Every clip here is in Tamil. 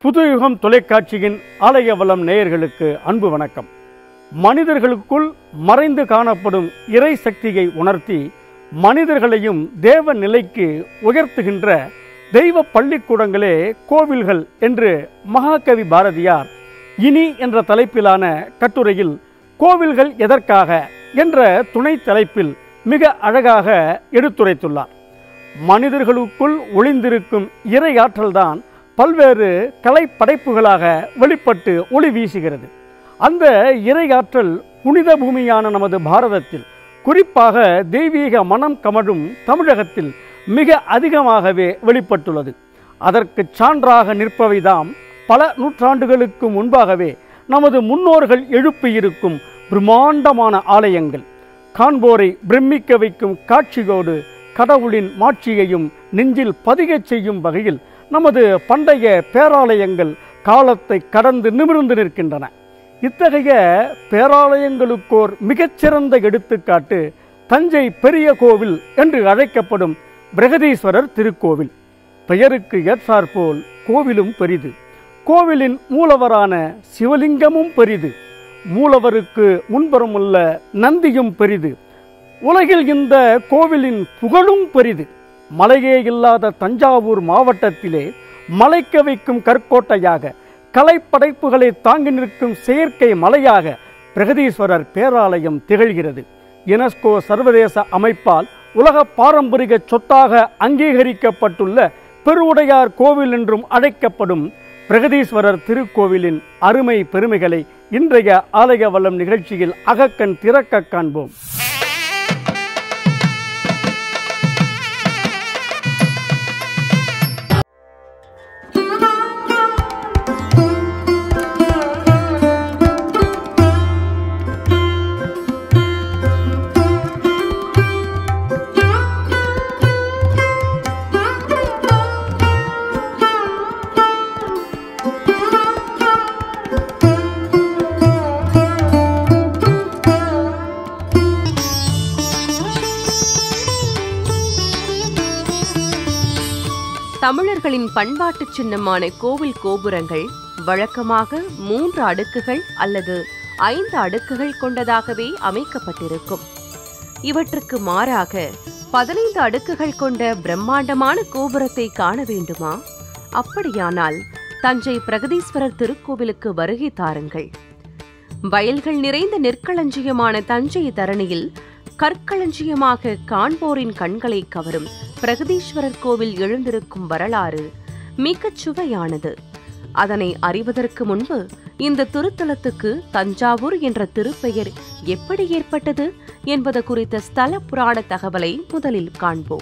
புதுயுகம் தொலைக்காட்சியின் ஆலய வளம் நேயர்களுக்கு அன்பு வணக்கம் மனிதர்களுக்குள் மறைந்து காணப்படும் இறை சக்தியை உணர்த்தி மனிதர்களையும் தேவ நிலைக்கு உயர்த்துகின்ற தெய்வ பள்ளிக்கூடங்களே கோவில்கள் என்று மகாகவி பாரதியார் இனி என்ற தலைப்பிலான கட்டுரையில் கோவில்கள் எதற்காக என்ற துணை தலைப்பில் மிக அழகாக எடுத்துரைத்துள்ளார் மனிதர்களுக்குள் ஒளிந்திருக்கும் இறை ஆற்றல்தான் பல்வேறு கலை படைப்புகளாக வெளிப்பட்டு ஒளி வீசுகிறது அந்த இறை ஆற்றல் புனித பூமியான நமது பாரதத்தில் குறிப்பாக தெய்வீக மனம் கமழும் தமிழகத்தில் மிக அதிகமாகவே வெளிப்பட்டுள்ளது அதற்கு சான்றாக நிற்பவைதாம் பல நூற்றாண்டுகளுக்கு முன்பாகவே நமது முன்னோர்கள் எழுப்பியிருக்கும் பிரம்மாண்டமான ஆலயங்கள் காண்போரை பிரமிக்க வைக்கும் காட்சியோடு கடவுளின் மாட்சியையும் நெஞ்சில் பதிகச் செய்யும் வகையில் நமது பண்டைய பேராலயங்கள் காலத்தை கடந்து நிமிர்ந்து நிற்கின்றன இத்தகைய பேராலயங்களுக்கோர் மிகச்சிறந்த எடுத்துக்காட்டு தஞ்சை பெரிய கோவில் என்று அழைக்கப்படும் பிரகதீஸ்வரர் திருக்கோவில் பெயருக்கு ஏற்றாற்போல் கோவிலும் பெரிது கோவிலின் மூலவரான சிவலிங்கமும் பெரிது மூலவருக்கு முன்புறமுள்ள நந்தியும் பெரிது உலகில் இந்த கோவிலின் புகழும் பெரிது மலையே இல்லாத தஞ்சாவூர் மாவட்டத்திலே மலைக்க வைக்கும் கற்கோட்டையாக கலைப்படைப்புகளை தாங்கி நிற்கும் செயற்கை மலையாக பிரகதீஸ்வரர் பேராலயம் திகழ்கிறது யுனெஸ்கோ சர்வதேச அமைப்பால் உலக பாரம்பரிய சொத்தாக அங்கீகரிக்கப்பட்டுள்ள பெருவுடையார் கோவில் என்றும் அழைக்கப்படும் பிரகதீஸ்வரர் திருக்கோவிலின் அருமை பெருமைகளை இன்றைய ஆலய வல்லம் நிகழ்ச்சியில் அகக்கண் திறக்க காண்போம் தமிழர்களின் பண்பாட்டு சின்னமான கோவில் கோபுரங்கள் வழக்கமாக மூன்று அடுக்குகள் அல்லது ஐந்து அடுக்குகள் கொண்டதாகவே அமைக்கப்பட்டிருக்கும் இவற்றுக்கு மாறாக பதினைந்து அடுக்குகள் கொண்ட பிரம்மாண்டமான கோபுரத்தை காண வேண்டுமா அப்படியானால் தஞ்சை பிரகதீஸ்வரர் திருக்கோவிலுக்கு வருகை தாருங்கள் வயல்கள் நிறைந்த நெற்களஞ்சியமான தஞ்சை தரணியில் கற்களஞ்சியமாக காண்போரின் கண்களை கவரும் பிரகதீஸ்வரர் கோவில் எழுந்திருக்கும் வரலாறு மிகச் சுவையானது அதனை அறிவதற்கு முன்பு இந்த திருத்தலத்துக்கு தஞ்சாவூர் என்ற திருப்பெயர் எப்படி ஏற்பட்டது என்பது குறித்த ஸ்தல புராண தகவலை முதலில் காண்போம்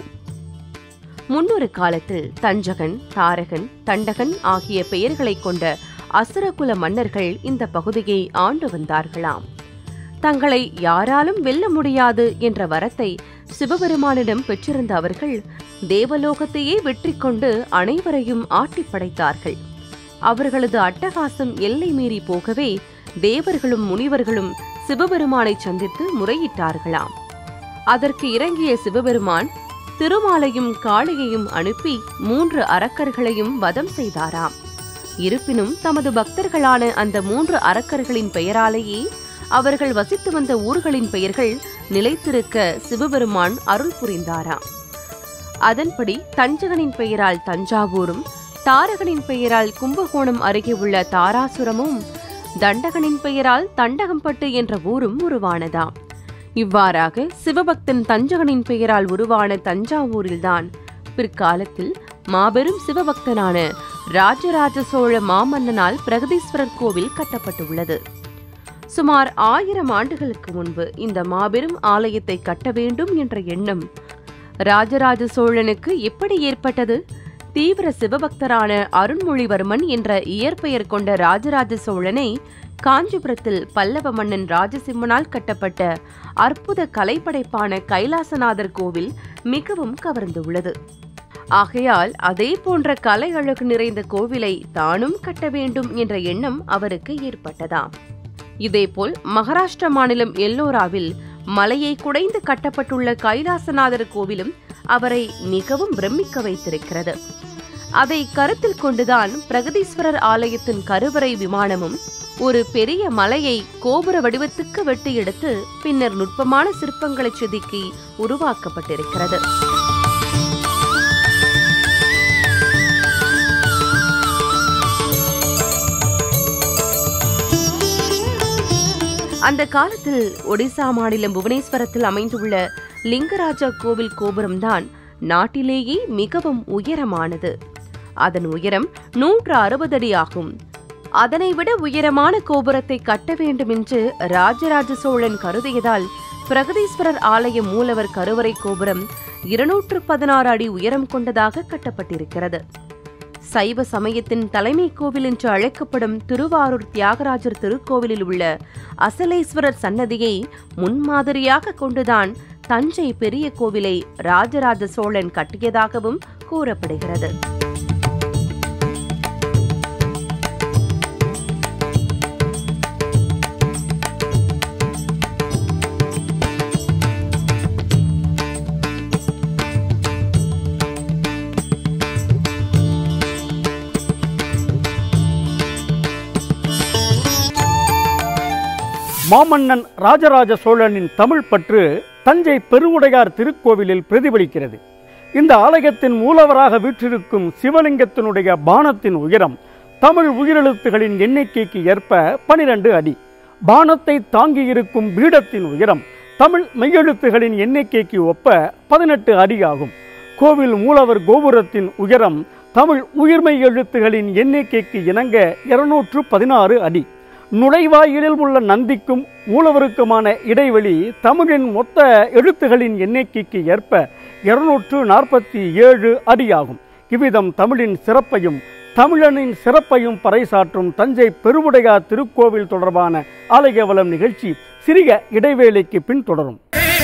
முன்னொரு காலத்தில் தஞ்சகன் தாரகன் தண்டகன் ஆகிய பெயர்களைக் கொண்ட அசுரகுல மன்னர்கள் இந்த பகுதியை ஆண்டு வந்தார்களாம் தங்களை யாராலும் வெல்ல முடியாது என்ற வரத்தை சிவபெருமானிடம் பெற்றிருந்த அவர்கள் தேவலோகத்தையே வெற்றி கொண்டு அனைவரையும் ஆட்டி படைத்தார்கள் அவர்களது அட்டகாசம் எல்லை மீறி போகவே தேவர்களும் முனிவர்களும் சிவபெருமானை சந்தித்து முறையிட்டார்களாம் அதற்கு இறங்கிய சிவபெருமான் திருமாலையும் காளியையும் அனுப்பி மூன்று அரக்கர்களையும் வதம் செய்தாராம் இருப்பினும் தமது பக்தர்களான அந்த மூன்று அரக்கர்களின் பெயராலேயே அவர்கள் வசித்து வந்த ஊர்களின் பெயர்கள் நிலைத்திருக்க சிவபெருமான் அருள் புரிந்தாராம் அதன்படி தஞ்சகனின் பெயரால் தஞ்சாவூரும் தாரகனின் பெயரால் கும்பகோணம் அருகே உள்ள தாராசுரமும் தண்டகனின் பெயரால் தண்டகம்பட்டு என்ற ஊரும் உருவானதாம் இவ்வாறாக சிவபக்தன் தஞ்சகனின் பெயரால் உருவான தஞ்சாவூரில்தான் பிற்காலத்தில் மாபெரும் சிவபக்தனான ராஜராஜ சோழ மாமன்னனால் பிரகதீஸ்வரர் கோவில் கட்டப்பட்டுள்ளது சுமார் ஆயிரம் ஆண்டுகளுக்கு முன்பு இந்த மாபெரும் ஆலயத்தை கட்ட வேண்டும் என்ற எண்ணம் ராஜராஜ சோழனுக்கு எப்படி ஏற்பட்டது தீவிர சிவபக்தரான அருண்மொழிவர்மன் என்ற இயற்பெயர் கொண்ட ராஜராஜ சோழனை காஞ்சிபுரத்தில் பல்லவ மன்னன் ராஜசிம்மனால் கட்டப்பட்ட அற்புத கலைப்படைப்பான கைலாசநாதர் கோவில் மிகவும் கவர்ந்துள்ளது ஆகையால் அதே போன்ற கலை அழகு நிறைந்த கோவிலை தானும் கட்ட வேண்டும் என்ற எண்ணம் அவருக்கு ஏற்பட்டதாம் இதேபோல் மகாராஷ்டிர மாநிலம் எல்லோராவில் மலையை குடைந்து கட்டப்பட்டுள்ள கைலாசநாதர் கோவிலும் அவரை மிகவும் பிரமிக்க வைத்திருக்கிறது அதை கருத்தில் கொண்டுதான் பிரகதீஸ்வரர் ஆலயத்தின் கருவறை விமானமும் ஒரு பெரிய மலையை கோபுர வடிவத்துக்கு வெட்டி எடுத்து பின்னர் நுட்பமான சிற்பங்களை செதுக்கி உருவாக்கப்பட்டிருக்கிறது அந்த காலத்தில் ஒடிசா மாநிலம் புவனேஸ்வரத்தில் அமைந்துள்ள லிங்கராஜா கோவில் கோபுரம்தான் நாட்டிலேயே மிகவும் உயரமானது அதன் உயரம் நூற்று அறுபது அடி ஆகும் அதனை விட உயரமான கோபுரத்தை கட்ட வேண்டும் என்று ராஜராஜ சோழன் கருதியதால் பிரகதீஸ்வரர் ஆலய மூலவர் கருவறை கோபுரம் இருநூற்று பதினாறு அடி உயரம் கொண்டதாக கட்டப்பட்டிருக்கிறது சைவ சமயத்தின் தலைமை கோவில் என்று அழைக்கப்படும் திருவாரூர் தியாகராஜர் திருக்கோவிலில் உள்ள அசலேஸ்வரர் சன்னதியை முன்மாதிரியாக கொண்டுதான் தஞ்சை பெரிய கோவிலை ராஜராஜ சோழன் கட்டியதாகவும் கூறப்படுகிறது மாமன்னன் ராஜராஜ சோழனின் தமிழ் பற்று தஞ்சை பெருவுடையார் திருக்கோவிலில் பிரதிபலிக்கிறது இந்த ஆலயத்தின் மூலவராக வீற்றிருக்கும் சிவலிங்கத்தினுடைய பானத்தின் உயரம் தமிழ் உயிரெழுத்துகளின் எண்ணிக்கைக்கு ஏற்ப பனிரெண்டு அடி பானத்தை தாங்கியிருக்கும் பீடத்தின் உயரம் தமிழ் மெய்யெழுத்துகளின் எண்ணிக்கைக்கு ஒப்ப பதினெட்டு அடி ஆகும் கோவில் மூலவர் கோபுரத்தின் உயரம் தமிழ் உயிர்மை எழுத்துகளின் எண்ணிக்கைக்கு இணங்க இருநூற்று பதினாறு அடி நுழைவாயிலில் உள்ள நந்திக்கும் மூலவருக்குமான இடைவெளி தமிழின் மொத்த எழுத்துகளின் எண்ணிக்கைக்கு ஏற்ப இருநூற்று நாற்பத்தி ஏழு அடியாகும் இவ்விதம் தமிழின் சிறப்பையும் தமிழனின் சிறப்பையும் பறைசாற்றும் தஞ்சை பெருவுடையார் திருக்கோவில் தொடர்பான ஆலயவளம் நிகழ்ச்சி சிறிய இடைவேளைக்கு பின் தொடரும்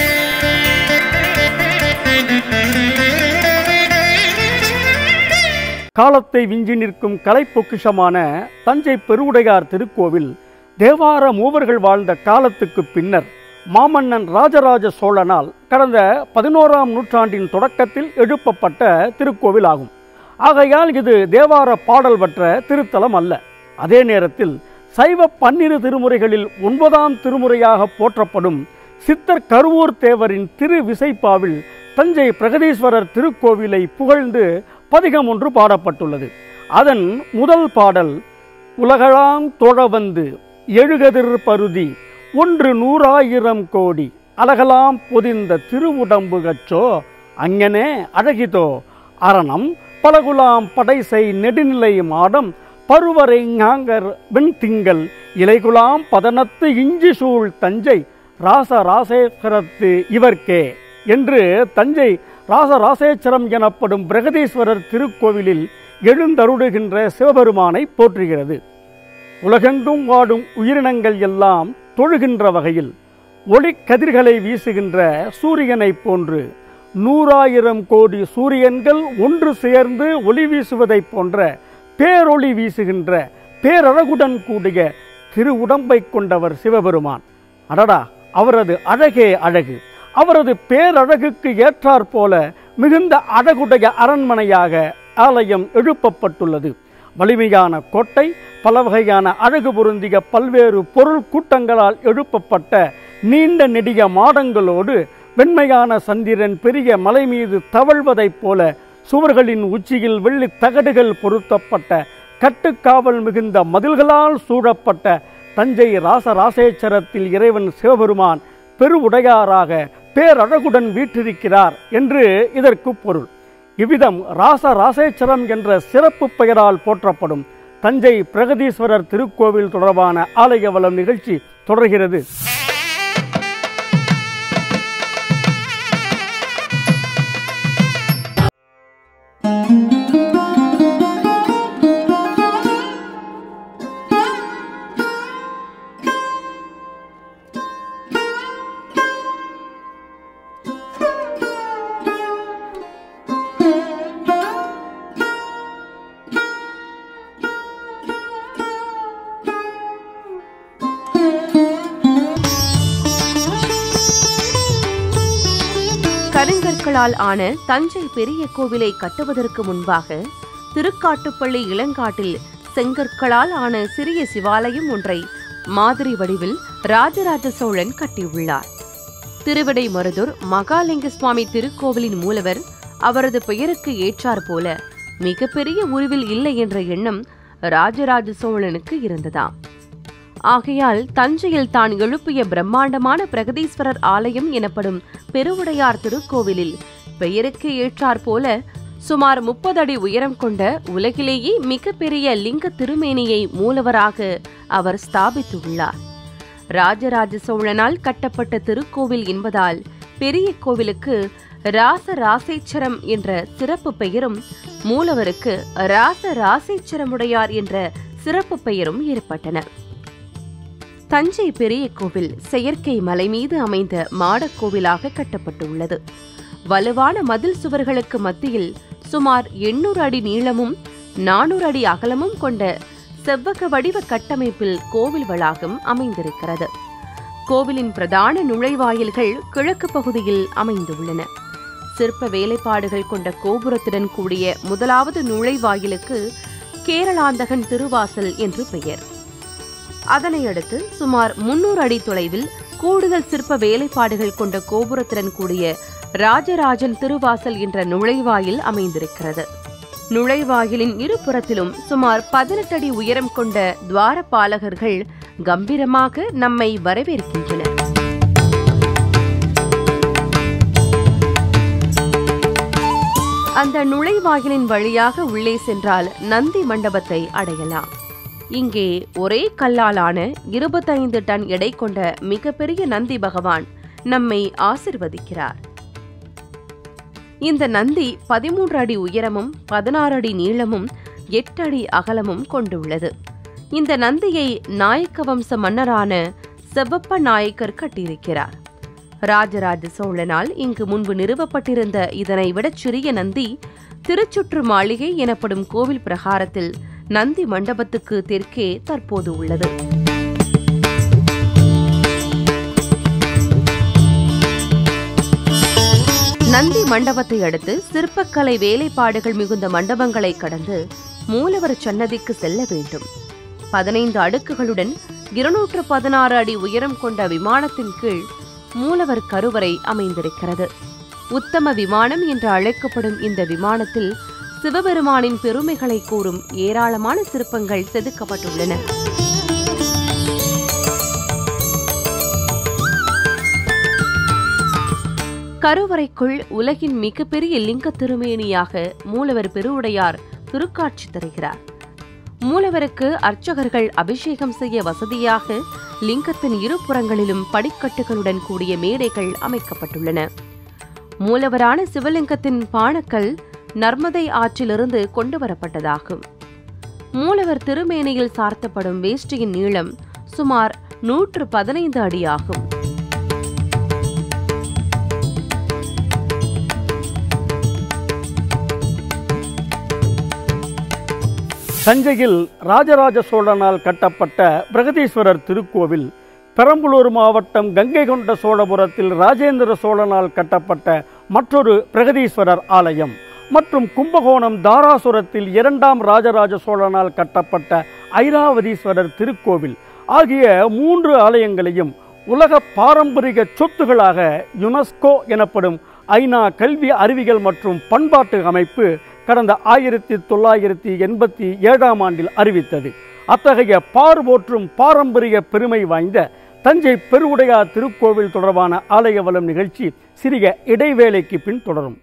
காலத்தை விஞ்சி நிற்கும் கலை பொக்கிஷமான தஞ்சை பெருவுடையார் திருக்கோவில் தேவார மூவர்கள் வாழ்ந்த காலத்துக்கு பின்னர் மாமன்னன் ராஜராஜ சோழனால் கடந்த பதினோராம் நூற்றாண்டின் தொடக்கத்தில் எழுப்பப்பட்ட திருக்கோவில் ஆகும் ஆகையால் இது தேவார பாடல் பெற்ற திருத்தலம் அல்ல அதே நேரத்தில் சைவ பன்னிரு திருமுறைகளில் ஒன்பதாம் திருமுறையாக போற்றப்படும் சித்தர் கருவூர் தேவரின் திரு விசைப்பாவில் தஞ்சை பிரகதீஸ்வரர் திருக்கோவிலை புகழ்ந்து பதிகம் ஒன்று பாடப்பட்டுள்ளது அதன் முதல் பாடல் உலகளாம் தொழ வந்து எழுகதிர் பருதி ஒன்று நூறாயிரம் கோடி அலகலாம் பொதிந்த திருவுடம்பு கச்சோ அங்கனே அழகிதோ அரணம் பலகுலாம் படைசை நெடுநிலை மாடம் பருவரை ஞாங்கர் வெண்திங்கள் இலைகுலாம் பதனத்து இஞ்சி சூழ் தஞ்சை ராச ராசேஸ்வரத்து இவர்க்கே என்று தஞ்சை ராசராசேச்சரம் எனப்படும் பிரகதீஸ்வரர் திருக்கோவிலில் எழுந்தருடுகின்ற சிவபெருமானை போற்றுகிறது உலகெங்கும் வாடும் உயிரினங்கள் எல்லாம் தொழுகின்ற வகையில் ஒளிக்கதிர்களை வீசுகின்ற சூரியனைப் போன்று நூறாயிரம் கோடி சூரியன்கள் ஒன்று சேர்ந்து ஒளி வீசுவதைப் போன்ற பேரொளி வீசுகின்ற பேரழகுடன் கூடிய திரு உடம்பை கொண்டவர் சிவபெருமான் அடடா அவரது அழகே அழகு அவரது பேரழகுக்கு ஏற்றாற் போல மிகுந்த அழகுடைய அரண்மனையாக ஆலயம் எழுப்பப்பட்டுள்ளது வலிமையான கோட்டை பல வகையான அழகு பொருந்திய பல்வேறு பொருள் கூட்டங்களால் எழுப்பப்பட்ட நீண்ட நெடிய மாடங்களோடு வெண்மையான சந்திரன் பெரிய மலை மீது தவழ்வதைப் போல சுவர்களின் உச்சியில் வெள்ளி தகடுகள் பொருத்தப்பட்ட கட்டுக்காவல் மிகுந்த மதில்களால் சூழப்பட்ட தஞ்சை ராசராசேச்சரத்தில் இறைவன் சிவபெருமான் பெருவுடையாராக பேரழகுடன் வீற்றிருக்கிறார் என்று இதற்கு பொருள் இவ்விதம் ராச ராசேச்சரம் என்ற சிறப்பு பெயரால் போற்றப்படும் தஞ்சை பிரகதீஸ்வரர் திருக்கோவில் தொடர்பான ஆலய வளம் நிகழ்ச்சி தொடர்கிறது கருங்கற்களால் ஆன தஞ்சை பெரிய கோவிலை கட்டுவதற்கு முன்பாக திருக்காட்டுப்பள்ளி இளங்காட்டில் செங்கற்களால் ஆன சிறிய சிவாலயம் ஒன்றை மாதிரி வடிவில் ராஜராஜ சோழன் கட்டியுள்ளார் திருவிடைமருதூர் மகாலிங்க சுவாமி திருக்கோவிலின் மூலவர் அவரது பெயருக்கு ஏற்றாற் போல மிகப்பெரிய உருவில் இல்லை என்ற எண்ணம் ராஜராஜ சோழனுக்கு இருந்ததாம் ஆகையால் தஞ்சையில் தான் எழுப்பிய பிரம்மாண்டமான பிரகதீஸ்வரர் ஆலயம் எனப்படும் பெருவுடையார் திருக்கோவிலில் பெயருக்கு ஏற்றாற் போல சுமார் முப்பது அடி உயரம் கொண்ட உலகிலேயே மிகப்பெரிய லிங்க திருமேனியை மூலவராக அவர் ஸ்தாபித்துள்ளார் ராஜராஜ சோழனால் கட்டப்பட்ட திருக்கோவில் என்பதால் பெரிய கோவிலுக்கு ராச ராசேச்சரம் என்ற சிறப்பு பெயரும் மூலவருக்கு ராச ராசேச்சரமுடையார் என்ற சிறப்பு பெயரும் ஏற்பட்டன தஞ்சை பெரிய கோவில் செயற்கை மலை மீது அமைந்த மாடக் கோவிலாக கட்டப்பட்டுள்ளது வலுவான மதில் சுவர்களுக்கு மத்தியில் சுமார் எண்ணூறு அடி நீளமும் நானூறு அடி அகலமும் கொண்ட செவ்வக வடிவ கட்டமைப்பில் கோவில் வளாகம் அமைந்திருக்கிறது கோவிலின் பிரதான நுழைவாயில்கள் கிழக்கு பகுதியில் அமைந்துள்ளன சிற்ப வேலைப்பாடுகள் கொண்ட கோபுரத்துடன் கூடிய முதலாவது நுழைவாயிலுக்கு கேரளாந்தகன் திருவாசல் என்று பெயர் அதனை அடுத்து சுமார் முன்னூறு அடி தொலைவில் கூடுதல் சிற்ப வேலைப்பாடுகள் கொண்ட கோபுரத்துடன் கூடிய ராஜராஜன் திருவாசல் என்ற நுழைவாயில் அமைந்திருக்கிறது நுழைவாயிலின் இருபுறத்திலும் சுமார் பதினெட்டு அடி உயரம் கொண்ட துவாரபாலகர்கள் கம்பீரமாக நம்மை வரவேற்கின்றனர் அந்த நுழைவாயிலின் வழியாக உள்ளே சென்றால் நந்தி மண்டபத்தை அடையலாம் இங்கே ஒரே கல்லாலான இருபத்தைந்து டன் எடை கொண்ட மிகப்பெரிய நந்தி பகவான் நம்மை ஆசிர்வதிக்கிறார் இந்த நந்தி பதிமூன்று அடி உயரமும் பதினாறு அடி நீளமும் எட்டு அடி அகலமும் கொண்டுள்ளது இந்த நந்தியை நாயக்க வம்ச மன்னரான செவ்வப்ப நாயக்கர் கட்டியிருக்கிறார் ராஜராஜ சோழனால் இங்கு முன்பு நிறுவப்பட்டிருந்த இதனை விட சிறிய நந்தி திருச்சுற்று மாளிகை எனப்படும் கோவில் பிரகாரத்தில் நந்தி மண்டபத்துக்கு தெற்கே தற்போது உள்ளது நந்தி மண்டபத்தை அடுத்து சிற்பக்கலை வேலைப்பாடுகள் மிகுந்த மண்டபங்களை கடந்து மூலவர் சன்னதிக்கு செல்ல வேண்டும் பதினைந்து அடுக்குகளுடன் இருநூற்று பதினாறு அடி உயரம் கொண்ட விமானத்தின் கீழ் மூலவர் கருவறை அமைந்திருக்கிறது உத்தம விமானம் என்று அழைக்கப்படும் இந்த விமானத்தில் சிவபெருமானின் பெருமைகளை கூறும் ஏராளமான சிற்பங்கள் செதுக்கப்பட்டுள்ளன கருவறைக்குள் உலகின் மிகப்பெரிய லிங்க திருமேனியாக மூலவர் பெருவுடையார் திருக்காட்சி தருகிறார் மூலவருக்கு அர்ச்சகர்கள் அபிஷேகம் செய்ய வசதியாக லிங்கத்தின் இருபுறங்களிலும் படிக்கட்டுகளுடன் கூடிய மேடைகள் அமைக்கப்பட்டுள்ளன மூலவரான சிவலிங்கத்தின் பாணக்கல் நர்மதை ஆற்றிலிருந்து கொண்டு வரப்பட்டதாகும் மூலவர் திருமேனியில் சார்த்தப்படும் வேஷ்டியின் நீளம் சுமார் நூற்று பதினைந்து அடியாகும் தஞ்சையில் ராஜராஜ சோழனால் கட்டப்பட்ட பிரகதீஸ்வரர் திருக்கோவில் பெரம்பலூர் மாவட்டம் கங்கை கொண்ட சோழபுரத்தில் ராஜேந்திர சோழனால் கட்டப்பட்ட மற்றொரு பிரகதீஸ்வரர் ஆலயம் மற்றும் கும்பகோணம் தாராசுரத்தில் இரண்டாம் ராஜராஜ சோழனால் கட்டப்பட்ட ஐராவதீஸ்வரர் திருக்கோவில் ஆகிய மூன்று ஆலயங்களையும் உலக பாரம்பரிய சொத்துகளாக யுனெஸ்கோ எனப்படும் ஐநா கல்வி அறிவியல் மற்றும் பண்பாட்டு அமைப்பு கடந்த ஆயிரத்தி தொள்ளாயிரத்தி எண்பத்தி ஏழாம் ஆண்டில் அறிவித்தது அத்தகைய பார்வோற்றும் பாரம்பரிய பெருமை வாய்ந்த தஞ்சை பெருவுடையார் திருக்கோவில் தொடர்பான ஆலய வளம் நிகழ்ச்சி சிறிய இடைவேளைக்கு பின் தொடரும்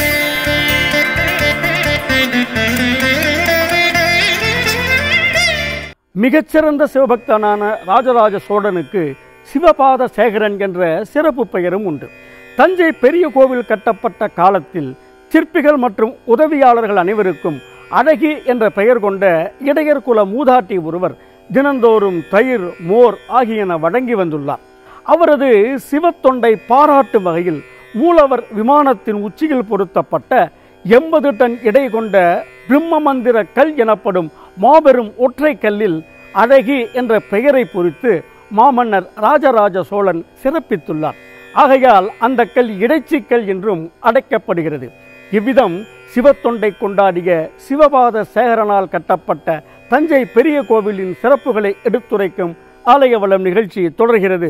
மிகச்சிறந்த சிவபக்தனான ராஜராஜ சோழனுக்கு சிவபாத சேகரன் என்ற சிறப்பு பெயரும் உண்டு தஞ்சை பெரிய கோவில் கட்டப்பட்ட காலத்தில் சிற்பிகள் மற்றும் உதவியாளர்கள் அனைவருக்கும் அழகி என்ற பெயர் கொண்ட இடையர் குல மூதாட்டி ஒருவர் தினந்தோறும் தயிர் மோர் ஆகியன வழங்கி வந்துள்ளார் அவரது சிவத்தொண்டை பாராட்டும் வகையில் மூலவர் விமானத்தின் உச்சியில் பொருத்தப்பட்ட எண்பது டன் எடை கொண்ட பிரம்ம மந்திர கல் எனப்படும் மாபெரும் ஒற்றை கல்லில் அழகி என்ற பெயரை பொறித்து மாமன்னர் ராஜராஜ சோழன் சிறப்பித்துள்ளார் ஆகையால் அந்த கல் இடைச்சிக்கல் என்றும் அழைக்கப்படுகிறது இவ்விதம் சிவத்தொண்டை கொண்டாடிய சிவபாத சேகரனால் கட்டப்பட்ட தஞ்சை பெரிய கோவிலின் சிறப்புகளை எடுத்துரைக்கும் ஆலய வளம் நிகழ்ச்சி தொடர்கிறது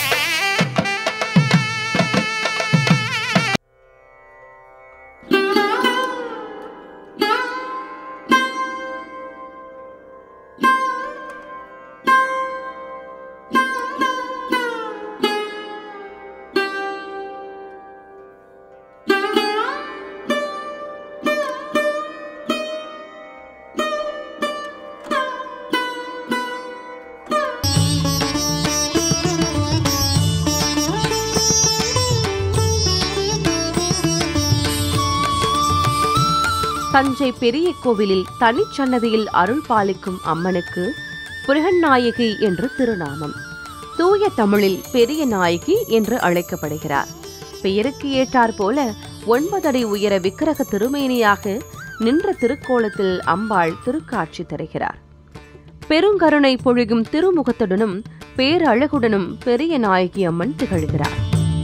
தஞ்சை பெரிய கோவிலில் தனிச்சன்னதியில் அருள் பாலிக்கும் அம்மனுக்கு புருகநாயகி என்று திருநாமம் தூய தமிழில் பெரிய நாயகி என்று அழைக்கப்படுகிறார் பெயருக்கு ஏற்றாற் போல ஒன்பதடி உயர விக்கிரக திருமேனியாக நின்ற திருக்கோலத்தில் அம்பாள் திருக்காட்சி தருகிறார் பெருங்கருணை பொழிகும் திருமுகத்துடனும் பேரழகுடனும் பெரிய நாயகி அம்மன் திகழ்கிறார்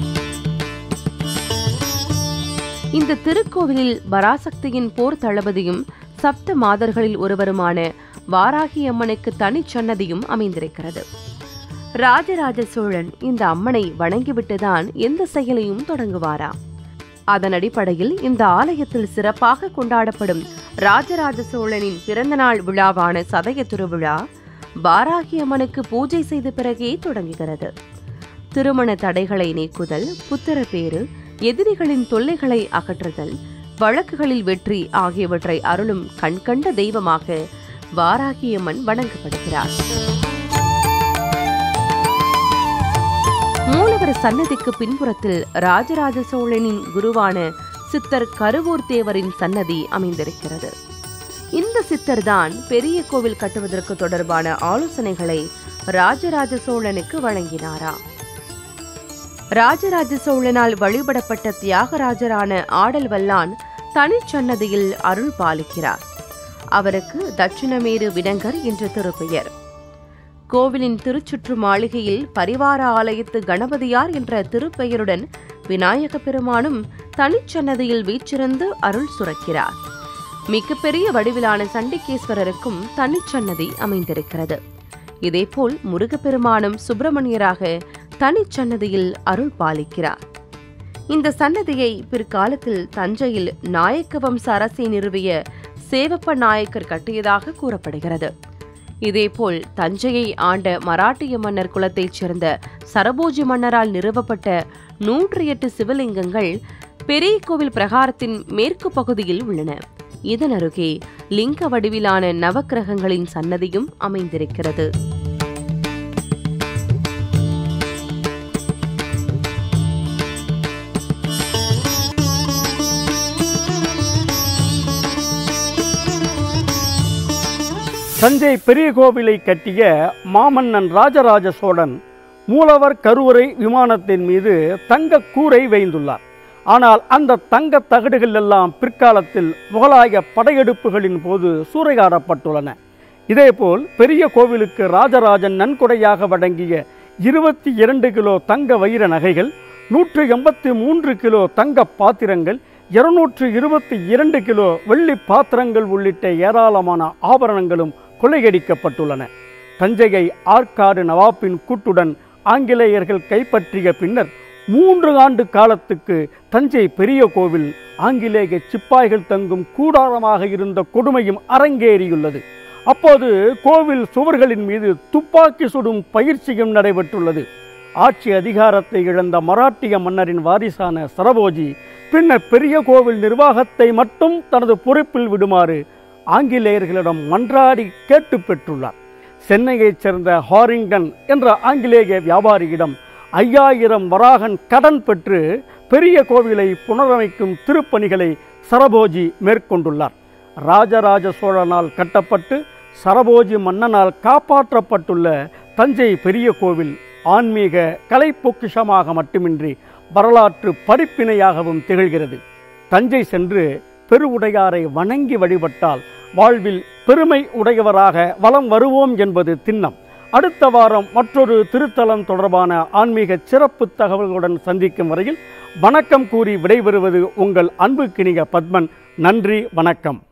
இந்த திருக்கோவிலில் பராசக்தியின் போர் தளபதியும் சப்த மாதர்களில் ஒருவருமான வாராகி அம்மனுக்கு தனிச்சன்னதியும் அமைந்திருக்கிறது ராஜராஜ சோழன் இந்த அம்மனை வணங்கிவிட்டுதான் எந்த செயலையும் தொடங்குவாராம் அதன் அடிப்படையில் இந்த ஆலயத்தில் சிறப்பாக கொண்டாடப்படும் ராஜராஜ சோழனின் பிறந்தநாள் விழாவான சதய திருவிழா வாராகி அம்மனுக்கு பூஜை செய்த பிறகே தொடங்குகிறது திருமண தடைகளை நீக்குதல் புத்திர பேறு எதிரிகளின் தொல்லைகளை அகற்றுதல் வழக்குகளில் வெற்றி ஆகியவற்றை அருளும் கண்கண்ட தெய்வமாக வாராகியம்மன் வணங்கப்படுகிறார் மூலவர் சன்னதிக்கு பின்புறத்தில் ராஜராஜ சோழனின் குருவான சித்தர் கருவூர் தேவரின் சன்னதி அமைந்திருக்கிறது இந்த சித்தர் தான் பெரிய கோவில் கட்டுவதற்கு தொடர்பான ஆலோசனைகளை ராஜராஜ சோழனுக்கு வழங்கினாராம் ராஜராஜ சோழனால் வழிபடப்பட்ட தியாகராஜரான ஆடல் வல்லான் தனிச்சன்னதியில் அருள் பாலிக்கிறார் அவருக்கு தட்சிணமேரு விடங்கர் என்ற திருப்பெயர் கோவிலின் திருச்சுற்று மாளிகையில் பரிவார ஆலயத்து கணபதியார் என்ற திருப்பெயருடன் விநாயக பெருமானும் தனிச்சன்னதியில் வீற்றிருந்து அருள் சுரக்கிறார் மிகப்பெரிய வடிவிலான சண்டிகேஸ்வரருக்கும் தனிச்சன்னதி அமைந்திருக்கிறது இதேபோல் முருகப்பெருமானும் சுப்பிரமணியராக தனிச்சன்னதியில் அருள் பாலிக்கிறார் இந்த சன்னதியை பிற்காலத்தில் தஞ்சையில் நாயக்க வம்ச அரசை நிறுவிய சேவப்ப நாயக்கர் கட்டியதாக கூறப்படுகிறது இதேபோல் தஞ்சையை ஆண்ட மராட்டிய மன்னர் குலத்தைச் சேர்ந்த சரபோஜி மன்னரால் நிறுவப்பட்ட நூற்றி எட்டு சிவலிங்கங்கள் பெரிய கோவில் பிரகாரத்தின் மேற்கு பகுதியில் உள்ளன இதன் அருகே லிங்க வடிவிலான நவக்கிரகங்களின் சன்னதியும் அமைந்திருக்கிறது தஞ்சை பெரிய கோவிலை கட்டிய மாமன்னன் ராஜராஜ சோழன் மூலவர் கருவறை விமானத்தின் மீது தங்க கூரை வைந்துள்ளார் ஆனால் அந்த தங்க தகடுகள் எல்லாம் பிற்காலத்தில் முகலாய படையெடுப்புகளின் போது சூறையாடப்பட்டுள்ளன இதேபோல் பெரிய கோவிலுக்கு ராஜராஜன் நன்கொடையாக வழங்கிய இருபத்தி இரண்டு கிலோ தங்க வைர நகைகள் நூற்று எண்பத்தி மூன்று கிலோ தங்க பாத்திரங்கள் இருநூற்று இருபத்தி இரண்டு கிலோ வெள்ளி பாத்திரங்கள் உள்ளிட்ட ஏராளமான ஆபரணங்களும் கொள்ளையடிக்கப்பட்டுள்ளன தஞ்சையை ஆற்காடு நவாப்பின் கூட்டுடன் ஆங்கிலேயர்கள் கைப்பற்றிய பின்னர் மூன்று ஆண்டு காலத்துக்கு தஞ்சை பெரிய கோவில் ஆங்கிலேய சிப்பாய்கள் தங்கும் கூடாரமாக இருந்த கொடுமையும் அரங்கேறியுள்ளது அப்போது கோவில் சுவர்களின் மீது துப்பாக்கி சுடும் பயிற்சியும் நடைபெற்றுள்ளது ஆட்சி அதிகாரத்தை இழந்த மராட்டிய மன்னரின் வாரிசான சரபோஜி பின்னர் பெரிய கோவில் நிர்வாகத்தை மட்டும் தனது பொறுப்பில் விடுமாறு ஆங்கிலேயர்களிடம் மன்றாடி கேட்டு பெற்றுள்ளார் சென்னையைச் சேர்ந்த ஹாரிங்டன் என்ற ஆங்கிலேய வியாபாரியிடம் ஐயாயிரம் வராகன் கடன் பெற்று பெரிய கோவிலை புனரமைக்கும் திருப்பணிகளை சரபோஜி மேற்கொண்டுள்ளார் ராஜராஜ சோழனால் கட்டப்பட்டு சரபோஜி மன்னனால் காப்பாற்றப்பட்டுள்ள தஞ்சை பெரிய கோவில் ஆன்மீக கலை பொக்கிஷமாக மட்டுமின்றி வரலாற்று படிப்பினையாகவும் திகழ்கிறது தஞ்சை சென்று பெருவுடையாரை வணங்கி வழிபட்டால் வாழ்வில் பெருமை உடையவராக வலம் வருவோம் என்பது திண்ணம் அடுத்த வாரம் மற்றொரு திருத்தலம் தொடர்பான ஆன்மீக சிறப்பு தகவல்களுடன் சந்திக்கும் வரையில் வணக்கம் கூறி விடைபெறுவது உங்கள் அன்புக்கினிய பத்மன் நன்றி வணக்கம்